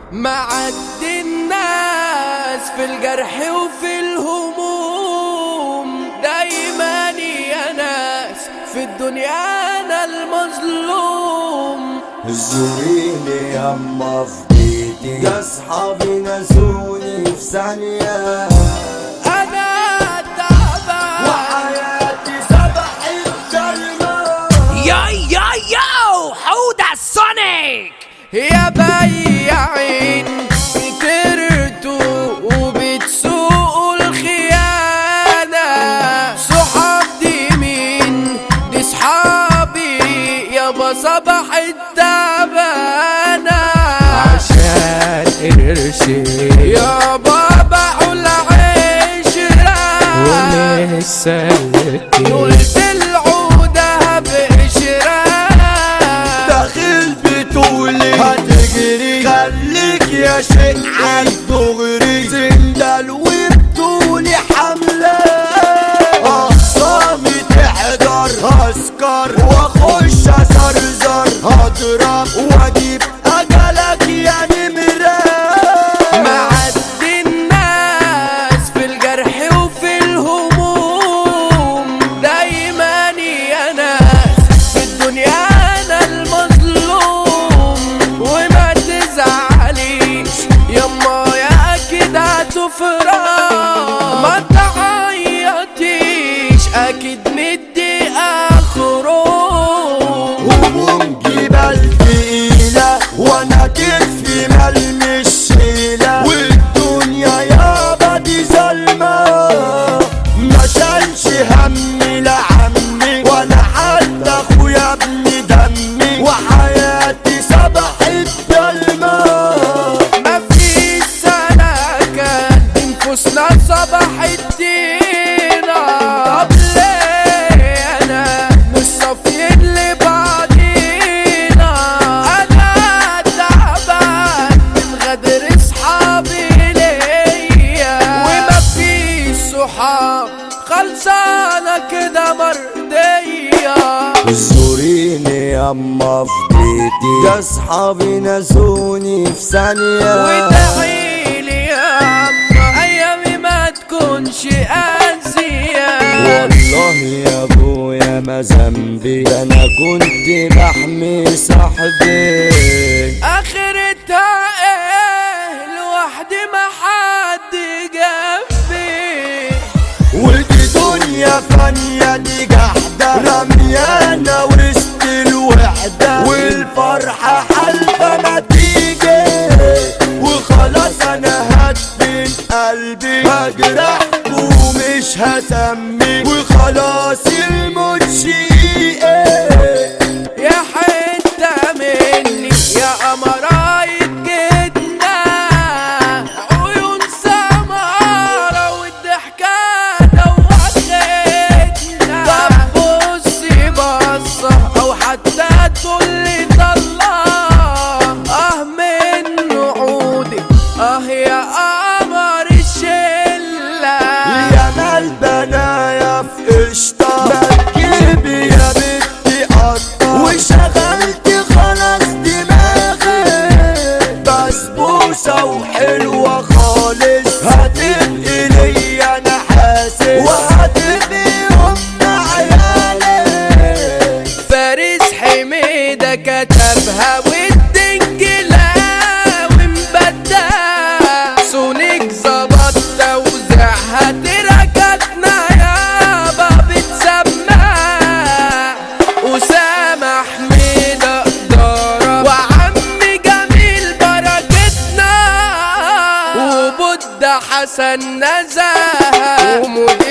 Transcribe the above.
معدي الناس في الجرح وفي الهموم دايما يا ناس في الدنيا انا المظلوم زوريني يما في بيتي يا اصحابي نسوني في ثانية انا تعبان وحياتي سبحت كلمة Yo, yo, yo! Hold that Sonic! يا بياعين بترتوا وبتسوقوا الخيانة صحاب دي مين دي صحابي يابا صباح التعبانة عشان قرشي يابا باعوا العشرة ولسه قلت العودة بقشرة داخل بتقولي هتجري خليك يا شيخ عالدغري سندل وبتقولي حملة أخصامي تحضر هسكر واخش ازرزر هضرب واجيب اجلك يا نمرة معدي الناس في الجرح وفي الهموم دايما يا ناس في الدنيا انا المظلوم وما تزعليش يما يا اكيد هتفرح ما تعيطيش اكيد مدي اخره هموم جبال تقيلة وانا كتفي ملمش شيلة والدنيا يابا دي ظلمة ما شالش همي لا عمي ولا حتى اخويا ابن دمي وحياتي صبحت ضلمة مفيش سلكة انفسنا صباح الدينا طب ليه انا مش صافيين لبعضينا انا تعبان من غدر اصحابي ليا ومفيش صحاب خلصانة كده مرضية زوريني يما في بيتي يا اصحابي نسوني في ثانية وادعيلي يا عم ايامي ما تكونش قاسية والله يا ابويا ما ذنبي ده انا كنت بحمي صاحبي اخرتها ايه لوحدي ما حد جنبي ودي دنيا فانية دي قاعدة رميانة وسط الوحدة والفرحة حلفة ما تيجي وخلاص انا هدفن قلبي هجرح ومش هسمي وخلاص الموت شيء يا حتة مني يا قمراية جدنا عيون سمارة والضحكة دوختنا طب بصي بصة أو حتى تقولي طلع اه من نعودي اه يا قمر الشلة يا مال بنايا في قشطة مركبي يا بنتي قطة وشغلت خلاص دماغي بسبوسة وحلوة خالص هتبقي ليا انا حاسس وهتبقي ام عيالي فارس حميدة كتبها والدنجلاوي مبدع سونيك ظبط توزيعها تركتنا يابا بتسمع أسامة حميدة إدارة وعم جميل بركتنا وبود حسن نزاهة ومدير